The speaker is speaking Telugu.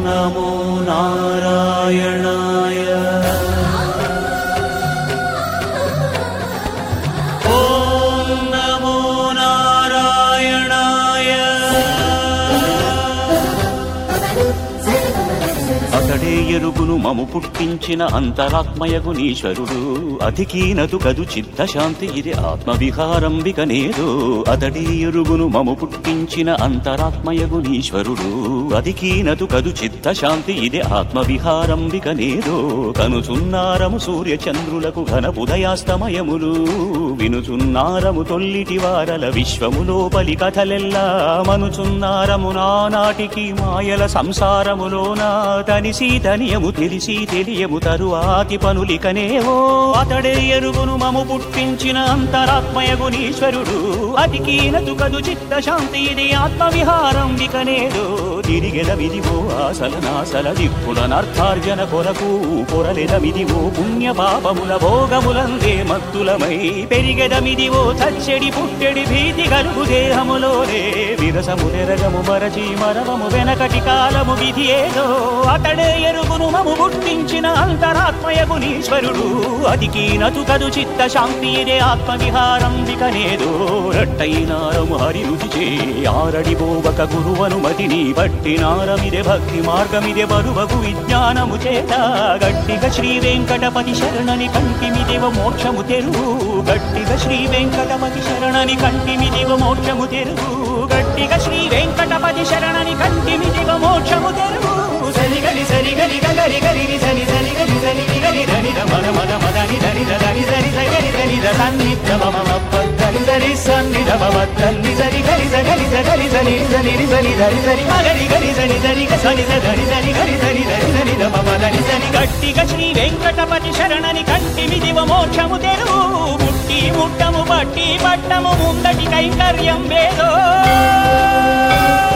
నమో నారాయణాయ ఓం నమో నారాయణాయ అతడే ఎరుగును మము పుట్టించిన అంతరాత్మయగునీశ్వరుడు అధికీనతు కదు చిత్తశాంతి ఇది ఆత్మవిహారం వికనేదు అతడే ఎరుగును మము పుట్టించిన అంతరాత్మయగునీశ్వరుడు అధికీనతు కదు చిత్తశాంతి ఇది ఆత్మవిహారం వికనేదు కనుచున్నారము సూర్య చంద్రులకు ఘన ఉదయాస్తమయములు వినుచున్నారము తొల్లిటి వారల విశ్వములోపలి కథలెల్లా మనుచున్నారము నానాటికి మాయల సంసారములోన తనిసి తనియము తెలిసి తెలియము తరువాతి పనులికనేవో అతడే ఎరుగును మము పుట్టించిన అంతరాత్మయగునీశ్వరుడు అతికీనతు కదు చిత్త శాంతి ఇది ఆత్మవిహారం వికనేదో తిరిగెదమిదివో ఆసల నాసల దిప్పులనర్థార్జన కొరకు పొరలెదమిదివో పుణ్య పాపముల భోగములందే మత్తులమై పెరిగెదమిదివో చచ్చెడి పుట్టెడి భీతి కలుగు దేహములోనే విరసము నెరగము మరచి మరవము వెనకటి కాలము విధి ఏదో అతడే ఎరుగును మము పుట్టించిన అంతరాత్మయగునీశ్వరుడు అతికీనతు కదు చిత్త శాంతి ఇదే ఆత్మవిహారం వికనేదో రట్టైనారము హరి రుచి ఆరడి బోవక గురువనుమతిని పట్టినారమిదే భక్తి మార్గమిదే బరువగు విజ్ఞానము చేత గట్టిగా శ్రీ వెంకటపతి శరణని కంటిమిదేవ మోక్షము తెరువు గట్టిగా శ్రీ వెంకటపతి శరణని కంటిమిదేవ మోక్షము తెరువు గట్టిగా శ్రీ వెంకటపతి శరణని కంటిమిదేవ మోక్షము తెరువు సరిగలి సరిగలి గగరి గరి సరి సరి గలి సరి గలి ధని ద మద మద మదని ధని ద ధని సరి సరి ధని ద సన్ని ద మమ మప్ప ధని సరి సన్ని ద మమ ధని సరి గలి సగలి సగలి సని సని రి సని ధని సరి మగరి గలి సని సరి గ సని ద ధని సని గలి సని ధని సని ద మమ ధని సని గట్టిగా శ్రీ వెంకటపతి శరణని కంటిమి దివ మోక్షము తెరువు ముట్టి ముట్టము పట్టి పట్టము ముందటి కైంకర్యం వేదో